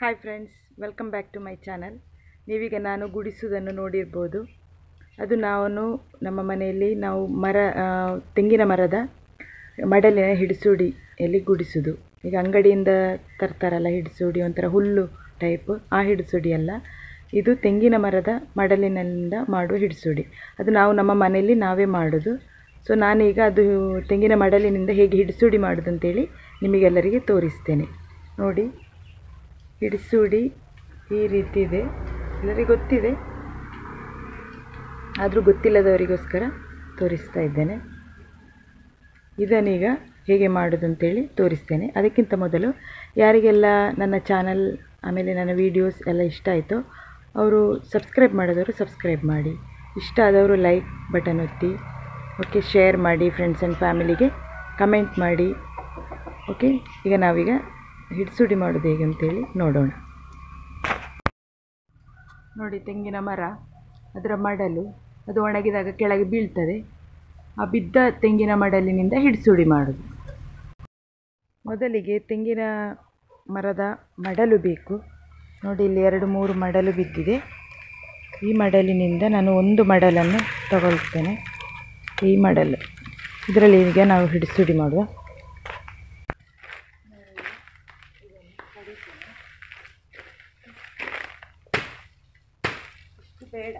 Hi friends welcome back to my channel ನೀವೀಗ ನಾನು ಗುಡಿಸುವುದನ್ನು ನೋಡಿರ್ಬೋದು ಅದು ನಾನು ನಮ್ಮ ಮನೆಯಲ್ಲಿ ನಾವು ಮರ ಆ, ತೆಂಗಿನ ಮರದ ಮಡಲಿನ ಹಿಡಿಸುಡಿಯಲ್ಲಿ ಗುಡಿಸುವುದು ಈಗ ಅಂಗಡಿಯಿಂದ ತರ್ತಾರಲ್ಲ ಹಿಡಿಸುಡಿ ಒಂಥರ ಹುಲ್ಲು ಟೈಪ್ ಆ ಹಿಡಿಸುಡಿ ಅಲ್ಲ ಇದು ತೆಂಗಿನ ಮರದ ಮಡಲಿನಿಂದ ಮಾಡುವ ಹಿಡಿಸುಡಿ ಅದು ನಾವು ನಮ್ಮ ಮನೆಯಲ್ಲಿ ನಾವೇ ಮಾಡೋದು ಸೊ ನಾನೀಗ ಅದು ತೆಂಗಿನ ಮಡಲಿನಿಂದ ಹೇಗೆ ಹಿಡಿಸುಡಿ ಮಾಡೋದು ಅಂತೇಳಿ ನಿಮಗೆಲ್ಲರಿಗೆ ತೋರಿಸ್ತೇನೆ ನೋಡಿ ಹಿಡಿಸುಡಿ ಈ ರೀತಿ ಇದೆ ಎಲ್ಲರಿಗೂ ಗೊತ್ತಿದೆ ಆದರೂ ಗೊತ್ತಿಲ್ಲದವರಿಗೋಸ್ಕರ ತೋರಿಸ್ತಾ ಇದ್ದೇನೆ ಇದನ್ನೀಗ ಹೇಗೆ ಮಾಡೋದು ಅಂತೇಳಿ ತೋರಿಸ್ತೇನೆ ಅದಕ್ಕಿಂತ ಮೊದಲು ಯಾರಿಗೆಲ್ಲ ನನ್ನ ಚಾನಲ್ ಆಮೇಲೆ ನನ್ನ ವೀಡಿಯೋಸ್ ಎಲ್ಲ ಇಷ್ಟ ಆಯಿತೋ ಅವರು ಸಬ್ಸ್ಕ್ರೈಬ್ ಮಾಡಿದವರು ಸಬ್ಸ್ಕ್ರೈಬ್ ಮಾಡಿ ಇಷ್ಟ ಆದವರು ಲೈಕ್ ಬಟನ್ ಒತ್ತಿ ಓಕೆ ಶೇರ್ ಮಾಡಿ ಫ್ರೆಂಡ್ಸ್ ಆ್ಯಂಡ್ ಫ್ಯಾಮಿಲಿಗೆ ಕಮೆಂಟ್ ಮಾಡಿ ಓಕೆ ಈಗ ನಾವೀಗ ಹಿಡ್ಸುಡಿ ಮಾಡೋದು ಹೇಗೆ ಅಂತೇಳಿ ನೋಡೋಣ ನೋಡಿ ತೆಂಗಿನ ಮರ ಅದರ ಮಡಲು ಅದು ಒಣಗಿದಾಗ ಕೆಳಗೆ ಬೀಳ್ತದೆ ಆ ಬಿದ್ದ ತೆಂಗಿನ ಮಡಲಿನಿಂದ ಹಿಡಿಸುಡಿ ಮಾಡೋದು ಮೊದಲಿಗೆ ತೆಂಗಿನ ಮರದ ಮಡಲು ಬೇಕು ನೋಡಿ ಇಲ್ಲಿ ಎರಡು ಮೂರು ಮಡಲು ಬಿದ್ದಿದೆ ಈ ಮಡಲಿನಿಂದ ನಾನು ಒಂದು ಮಡಲನ್ನು ತಗೊಳ್ತೇನೆ ಈ ಮಡಲು ಇದರಲ್ಲಿ ಈಗ ನಾವು ಹಿಡಿಸುಡಿ ಮಾಡುವ ಬೇಡ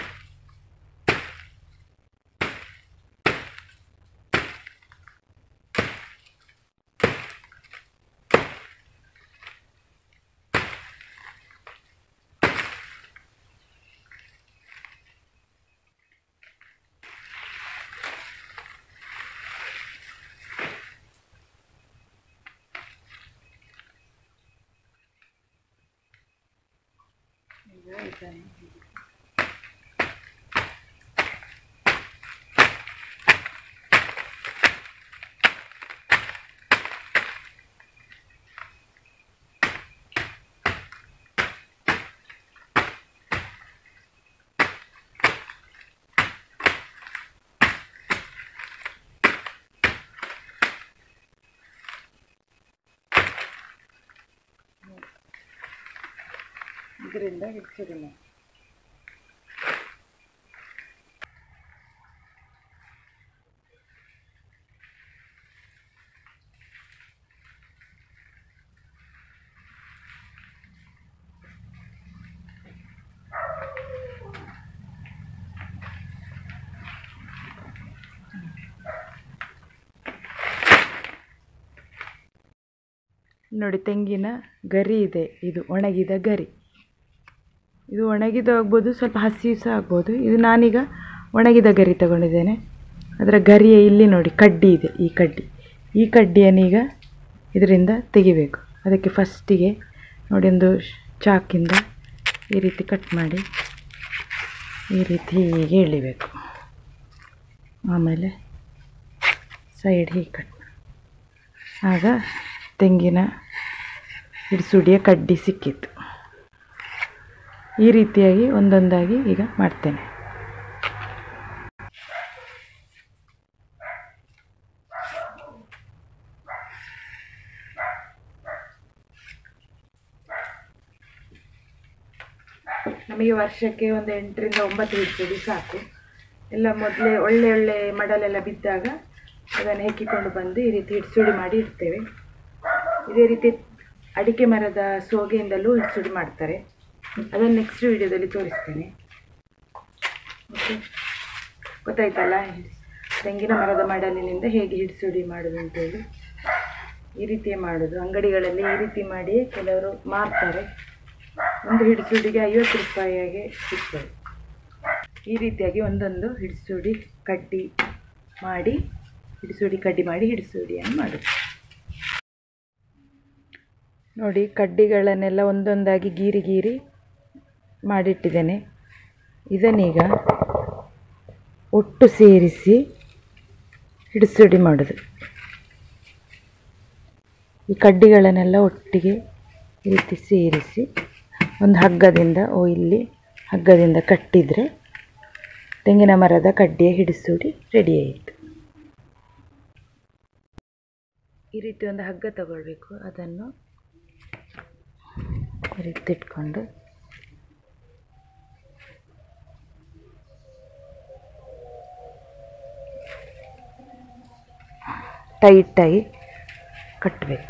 ಈಗ ಇದನ್ನು ಇದರಿಂದ ಹಿಡಿಸುಡಿ ಮಾಡಿ ನೋಡಿ ತೆಂಗಿನ ಗರಿ ಇದೆ ಇದು ಒಣಗಿದ ಗರಿ ಇದು ಒಣಗಿದ ಆಗ್ಬೋದು ಸ್ವಲ್ಪ ಹಸಿ ಸಹ ಆಗ್ಬೋದು ಇದು ನಾನೀಗ ಒಣಗಿದ ಗರಿ ತಗೊಂಡಿದ್ದೇನೆ ಅದರ ಗರಿಯ ಇಲ್ಲಿ ನೋಡಿ ಕಡ್ಡಿ ಇದೆ ಈ ಕಡ್ಡಿ ಈ ಕಡ್ಡಿಯನ್ನೀಗ ಇದರಿಂದ ತೆಗಿಬೇಕು ಅದಕ್ಕೆ ಫಸ್ಟಿಗೆ ನೋಡಿ ಒಂದು ಶ್- ಚಾಕಿಂದ ಈ ರೀತಿ ಕಟ್ ಮಾಡಿ ಈ ರೀತಿ ಹೀಗೆ ಎಳಿಬೇಕು ಆಮೇಲೆ ಸೈಡ್ ಹೀಗೆ ಕಟ್ ಮಾಡಿ. ಆಗ ತೆಂಗಿನ ಹಿಡಿಸುಡಿಯ ಕಡ್ಡಿ ಸಿಕ್ಕಿತ್ತು ಈ ರೀತಿಯಾಗಿ ಒಂದೊಂದಾಗಿ ಈಗ ಮಾಡ್ತೇನೆ ನಮಗೆ ವರ್ಷಕ್ಕೆ ಒಂದು ಎಂಟರಿಂದ ಒಂಬತ್ತು ಹಿಡಿಸುಡಿ ಸಾಕು ಎಲ್ಲ ಮೊದಲೇ ಒಳ್ಳೆ ಒಳ್ಳೆ ಮಡಲೆಲ್ಲ ಬಿದ್ದಾಗ ಅದನ್ನು ಹೆಕ್ಕಿಕೊಂಡು ಬಂದು ಈ ರೀತಿ ಹಿಡಿಸುಡಿ ಮಾಡಿ ಇಡ್ತೇವೆ ಇದೇ ರೀತಿ ಅಡಿಕೆ ಮರದ ಸೋಗೆಯಿಂದಲೂ ಹಿಡಿಸುಡಿ ಮಾಡ್ತಾರೆ ಅದನ್ನು ನೆಕ್ಸ್ಟ್ ವಿಡಿಯೋದಲ್ಲಿ ತೋರಿಸ್ತೇನೆ ಓಕೆ ಗೊತ್ತಾಯ್ತಲ್ಲ ತೆಂಗಿನ ಮರದ ಮಡಲಿನಿಂದ ಹೇಗೆ ಹಿಡಿಸುಡಿ ಮಾಡೋದು ಅಂತೇಳಿ ಈ ರೀತಿಯೇ ಮಾಡೋದು ಅಂಗಡಿಗಳಲ್ಲಿ ಈ ರೀತಿ ಮಾಡಿ ಕೆಲವರು ಮಾರ್ತಾರೆ ಒಂದು ಹಿಡಿಸುಡಿಗೆ ಐವತ್ತು ರೂಪಾಯಿಗೆ ಸಿಗ್ತದೆ ಈ ರೀತಿಯಾಗಿ ಒಂದೊಂದು ಹಿಡಿಸುಡಿ ಕಡ್ಡಿ ಮಾಡಿ ಹಿಡಿಸುಡಿ ಕಡ್ಡಿ ಮಾಡಿ ಹಿಡಿಸುಡಿಯನ್ನು ಮಾಡೋದು ನೋಡಿ ಕಡ್ಡಿಗಳನ್ನೆಲ್ಲ ಒಂದೊಂದಾಗಿ ಗೀರಿ ಗೀರಿ ಮಾಡಿಟ್ಟಿದ್ದೇನೆ ಇದನ್ನೀಗ ಒಟ್ಟು ಸೇರಿಸಿ ಹಿಡಿಸುಡಿ ಮಾಡೋದು ಈ ಕಡ್ಡಿಗಳನ್ನೆಲ್ಲ ಒಟ್ಟಿಗೆ ಈ ರೀತಿ ಸೇರಿಸಿ ಒಂದು ಹಗ್ಗದಿಂದ ಓ ಇಲ್ಲಿ ಹಗ್ಗದಿಂದ ಕಟ್ಟಿದರೆ ತೆಂಗಿನ ಮರದ ಕಡ್ಡಿಯ ಹಿಡಿಸುಡಿ ರೆಡಿ ಆಯಿತು ಈ ರೀತಿ ಒಂದು ಹಗ್ಗ ತಗೊಳ್ಬೇಕು ಅದನ್ನು ಈ ರೀತಿ ಇಟ್ಕೊಂಡು ಟೈಟಾಗಿ ಕಟ್ಟಬೇಕು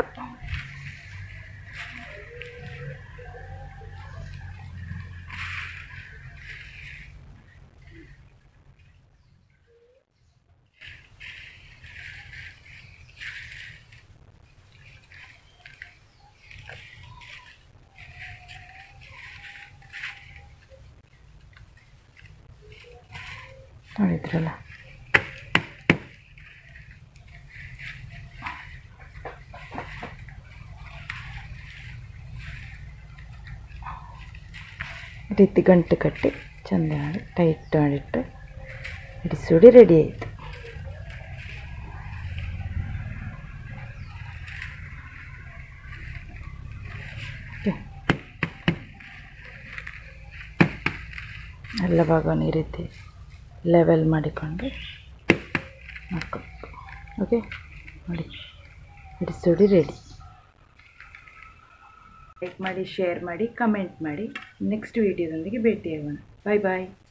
ನೋಡಿದ್ರಲ್ಲ ಈ ರೀತಿ ಗಂಟು ಕಟ್ಟಿ ಚೆಂದ ಮಾಡಿ ಟೈಟ್ ಮಾಡಿಟ್ಟು ಹಿಡಿಸುಡಿ ರೆಡಿ ಆಯಿತು ಎಲ್ಲ ಭಾಗವನ್ನು ಈ ರೀತಿ ಲೆವೆಲ್ ಮಾಡಿಕೊಂಡು ಮಾಡ್ಕೋಬೇಕು ಓಕೆ ನೋಡಿ ಹಿಡಿಸುಡಿ ರೆಡಿ ಲೈಕ್ ಮಾಡಿ ಶೇರ್ ಮಾಡಿ ಕಮೆಂಟ್ ಮಾಡಿ ನೆಕ್ಸ್ಟ್ ವೀಡಿಯೋದೊಂದಿಗೆ ಭೇಟಿಯಾಗೋಣ ಬಾಯ್ ಬಾಯ್